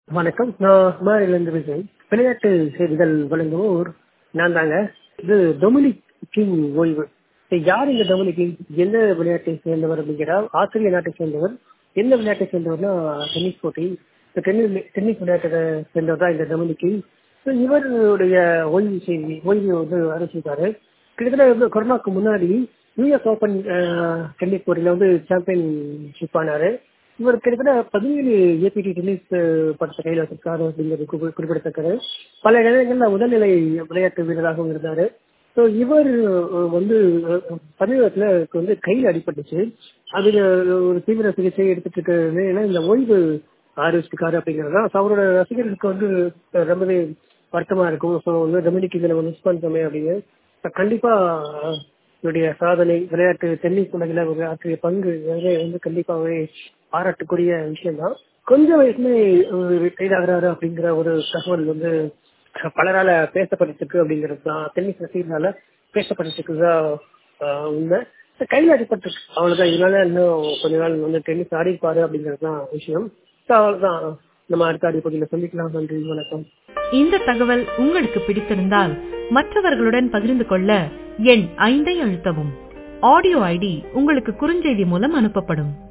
வணக்கம் நான் குமாரிலிருந்து பேசுகிறேன் விளையாட்டு செய்திகள் வழங்குவோர் நான் தாங்க இது டொமினிக் கிங் ஓய்வு இது யார் இந்த டொமினிக் கிங் எந்த விளையாட்டை சேர்ந்தவர் அப்படிங்கிறார் ஆஸ்திரேலிய நாட்டை சேர்ந்தவர் எந்த விளையாட்டை சேர்ந்தவர்னா டென்னிஸ் போட்டி இந்த டென்னிஸ் டென்னிஸ் விளையாட்டை சேர்ந்தவர் தான் இந்த டொமினிக் கிங் ஸோ இவருடைய ஓய்வு செய்தி ஓய்வு வந்து அறிவிச்சிருக்காரு கிட்டத்தட்ட வந்து கொரோனாக்கு முன்னாடி யூஎஸ் ஓப்பன் டென்னிஸ் போட்டியில் வந்து சாம்பியன்ஷிப் ஆனாரு இவர் கிட்டத்தட்ட பதினேழு ஏபிடி டென்னிஸ் படத்தை கையில் வச்சிருக்காரு அப்படிங்கிறது குறி- குறிப்பிடத்தக்கது பல இடங்களில் உடல்நிலை விளையாட்டு வீரராகவும் இருந்தார் ஸோ இவர் அஹ், வந்து அஹ், சமீபத்தில் வந்து கையில் அடிபட்டுச்சு அதில் ஒரு தீவிர சிகிச்சை எடுத்துட்டு இருக்கிறது ஏன்னா இந்த ஓய்வு ஆரம்பிச்சிருக்காரு அப்படிங்கிறது தான் ஸோ அவரோட ரசிகர்களுக்கு வந்து அஹ், ரொம்பவே வருத்தமாக இருக்கும் ஸோ வந்து டொமினிக் இதில் மிஸ் பண்ணிட்டோமே அப்படின்னு So, கண்டிப்பா அஹ், இவருடைய சாதனை விளையாட்டு டென்னிஸ் உலகில் ஒரு ஆற்றிய பங்கு வந்து வந்து கண்டிப்பாகவே பாராட்டுக்குரிய விஷயம் தான் கொஞ்சம் வயசுல கைதாகிறாரு அப்படிங்கிற ஒரு தகவல் வந்து பலரால பேசப்பட்டிருக்கு அப்படிங்கிறது தான் டென்னிஸ் ரசிகர்களால பேசப்பட்டிருக்கு தான் ஆஹ், உண்மை கையில் அடிபட்டு அவ்வளவுதான் இதனால இன்னும் கொஞ்ச நாள் வந்து டென்னிஸ் ஆடிப்பாரு அப்படிங்கிறது தான் விஷயம் So, அவ்வளவுதான் நம்ம அடுத்த அடி பகுதியில் சொல்லிக்கலாம் நன்றி வணக்கம் இந்த தகவல் உங்களுக்கு பிடித்திருந்தால் மற்றவர்களுடன் பகிர்ந்து கொள்ள எண் ஐந்தை அழுத்தவும் ஆடியோ ஐடி உங்களுக்கு குறுஞ்செய்தி மூலம் அனுப்பப்படும்